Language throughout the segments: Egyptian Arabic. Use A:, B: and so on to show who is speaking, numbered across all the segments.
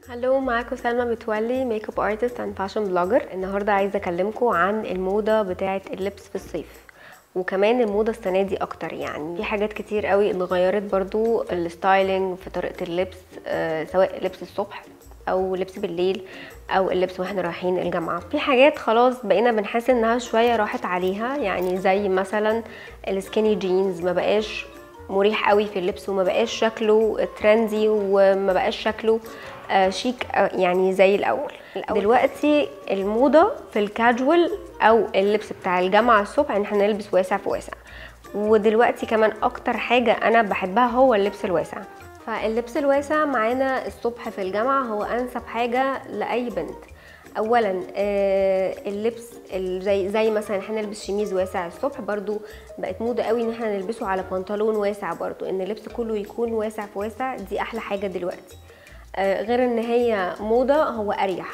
A: هلو معاكم سلمى متولي ميك اب ارتست اند فاشن بلوجر النهارده عايزه اكلمكم عن الموضه بتاعه اللبس في الصيف وكمان الموضه السنه دي اكتر يعني في حاجات كتير قوي اتغيرت برضو الستايلينج في طريقه اللبس آه، سواء لبس الصبح او لبس بالليل او اللبس واحنا رايحين الجامعه في حاجات خلاص بقينا بنحس انها شويه راحت عليها يعني زي مثلا السكيني جينز ما بقاش مريح قوي في اللبس وما بقاش شكله ترندي وما بقاش شكله آه، شيك آه، يعني زي الاول دلوقتي الموضه في الكاجوال او اللبس بتاع الجامعه الصبح ان احنا نلبس واسع في واسع ودلوقتي كمان اكتر حاجه انا بحبها هو اللبس الواسع فاللبس الواسع معانا الصبح في الجامعه هو انسب حاجه لاي بنت اولا آه، اللبس ال- زي زي مثلا احنا نلبس شميز واسع الصبح برضو بقت موضه قوي ان احنا نلبسه على بنطلون واسع برضو ان اللبس كله يكون واسع في واسع دي احلى حاجه دلوقتي آه، غير ان هي موضه هو اريح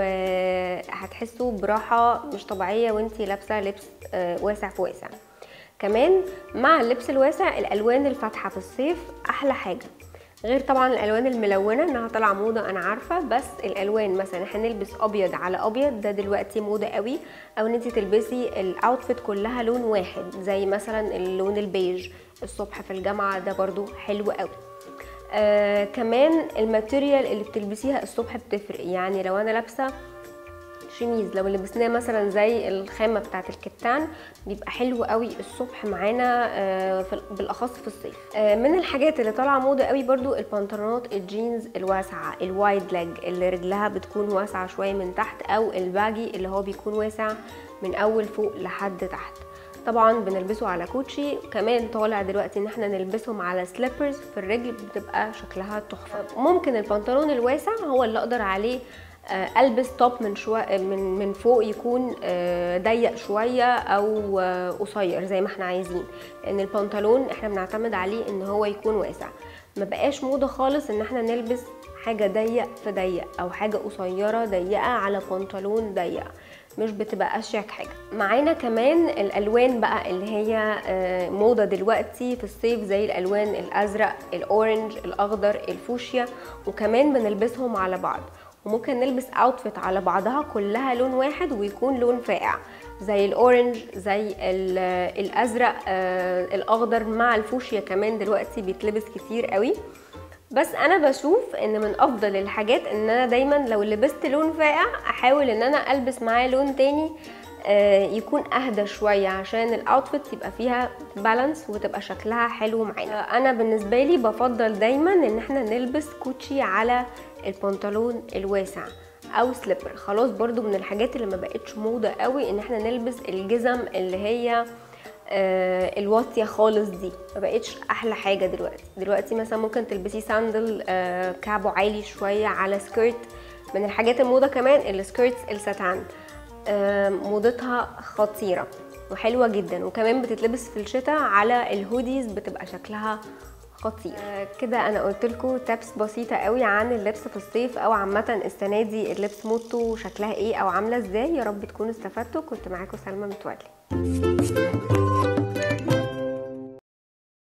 A: وهتحسوا براحه مش طبيعيه وانتي لابسه لبس آه، واسع في واسع كمان مع اللبس الواسع الالوان الفاتحه في الصيف احلى حاجه غير طبعا الالوان الملونه انها طالعه موضه انا عارفه بس الالوان مثلا احنا نلبس ابيض على ابيض ده دلوقتي موضه قوي او ان انت تلبسي الاوتفيت كلها لون واحد زي مثلا اللون البيج الصبح في الجامعه ده برضو حلو قوي آه كمان الماتيريال اللي بتلبسيها الصبح بتفرق يعني لو انا لابسه شميز لو لبسناه مثلا زي الخامه بتاعه الكتان بيبقى حلو قوي الصبح معانا آه، في- بالاخص في الصيف آه، من الحاجات اللي طالعه موضه قوي برضو البنطلونات الجينز الواسعه الوايد ليج اللي رجلها بتكون واسعه شويه من تحت او الباجي اللي هو بيكون واسع من اول فوق لحد تحت طبعا بنلبسه على كوتشي كمان طالع دلوقتي ان احنا نلبسهم على سليبرز في الرجل بتبقى شكلها تحفه ممكن البنطلون الواسع هو اللي اقدر عليه آه، البس توب من شو من من فوق يكون آه، ضيق شويه او آه، قصير زي ما احنا عايزين لان البنطلون احنا بنعتمد عليه ان هو يكون واسع ما بقاش موضه خالص ان احنا نلبس حاجه ضيق في ضيق او حاجه قصيره ضيقه على بنطلون ضيق مش بتبقى اشيك حاجه معانا كمان الالوان بقى اللي هي آه، موضه دلوقتي في الصيف زي الالوان الازرق الاورنج الاخضر الفوشيا وكمان بنلبسهم على بعض وممكن نلبس اوتفيت على بعضها كلها لون واحد ويكون لون فاقع زي الاورنج زي ال- الازرق آه، الاخضر مع الفوشيا كمان دلوقتي بيتلبس كتير قوي بس انا بشوف ان من افضل الحاجات ان انا دايما لو لبست لون فاقع احاول ان انا البس معاه لون تاني آه، يكون اهدى شويه عشان الاوتفيت يبقى فيها بالانس وتبقى شكلها حلو معانا آه، انا بالنسبه لي بفضل دايما ان احنا نلبس كوتشي على البنطلون الواسع او سليبر خلاص برضو من الحاجات اللي ما بقتش موضه قوي ان احنا نلبس الجزم اللي هي آه، الواطيه خالص دي ما بقتش احلى حاجه دلوقتي دلوقتي مثلا ممكن تلبسي ساندل آه، كعبه عالي شويه على سكيرت من الحاجات الموضه كمان السكيرتس الساتان آه، موضتها خطيره وحلوه جدا وكمان بتتلبس في الشتاء على الهوديز بتبقى شكلها خطير آه، كده انا قلت لكم تابس بسيطه قوي عن اللبس في الصيف او عامه السنه دي اللبس موضته شكلها ايه او عامله ازاي يا رب تكونوا استفدتوا كنت معاكم سلمى متولي